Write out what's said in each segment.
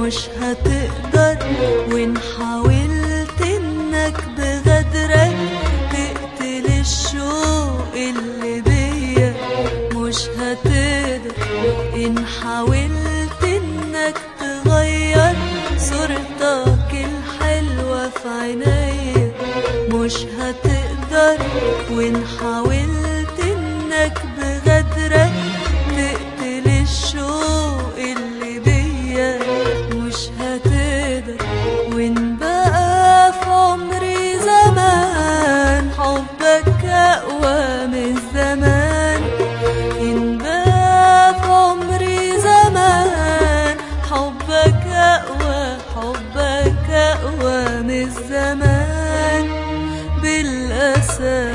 مش هتقدر وإن حاولت إنك بغدرك تقتل الشوق اللي بيا مش هتقدر إن حاولت إنك تغير صورتك الحلوة في عينيا مش هتقدر وإن حاولت إنك بغدرك تقتل الشوق اللي بيا مش هتقدر وإن بقى في عمري زمان حبك أقوى من زمان إن بقى في عمري زمان حبك أقوى حبك أقوى من زمان بالأسى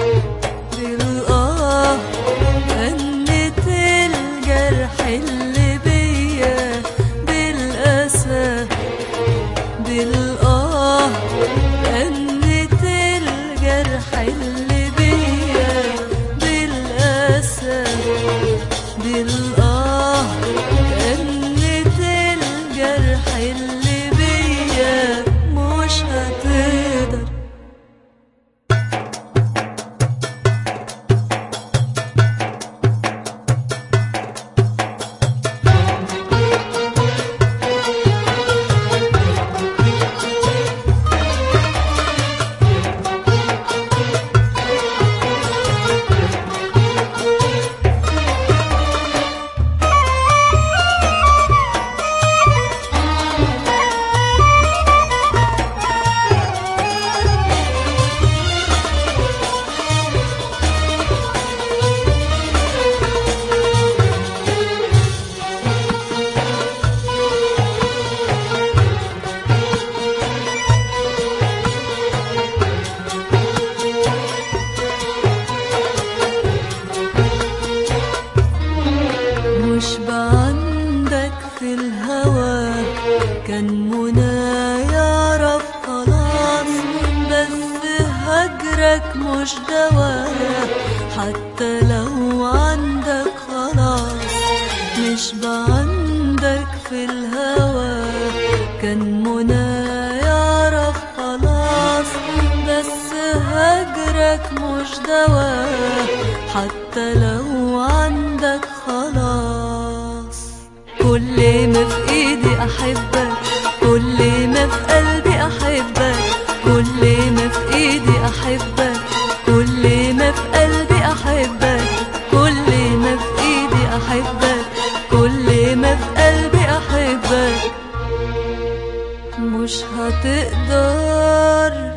بالآه غنت الجرح اللي بيا بالأسى بالآه غنت الجرح اللي بيا بالأسى بالآه غنت الجرح اللي بيا مش هتقدر مش بعندك في الهوى كان منى يعرف خلاص بس هجرك مش دواء حتى لو عندك خلاص مش بعندك في الهوى كان منى يعرف خلاص بس هجرك مش دواء حتى لو عندك خلاص كل ما في ايدي احبك كل ما في قلبي احبك كل ما في ايدي احبك كل ما في قلبي احبك كل ما في ايدي احبك كل ما في قلبي احبك مش هتقدر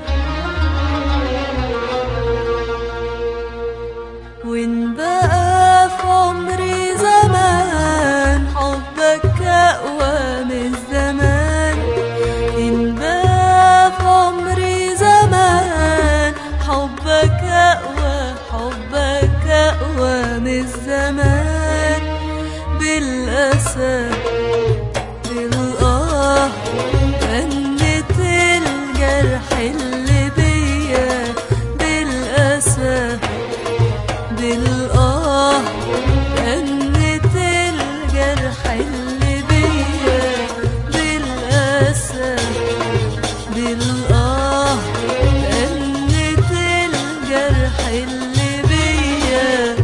وإن بقى في عمري زمان حبك أقوى من زمان إن بقى في عمري زمان حبك أقوى حبك أقوى من زمان بالأسى بالآه غنت الجرح اللي بيا بالأسى بالآه غنت الجرح اللي بيا بالأسى بالآه غنت الجرح اللي بيا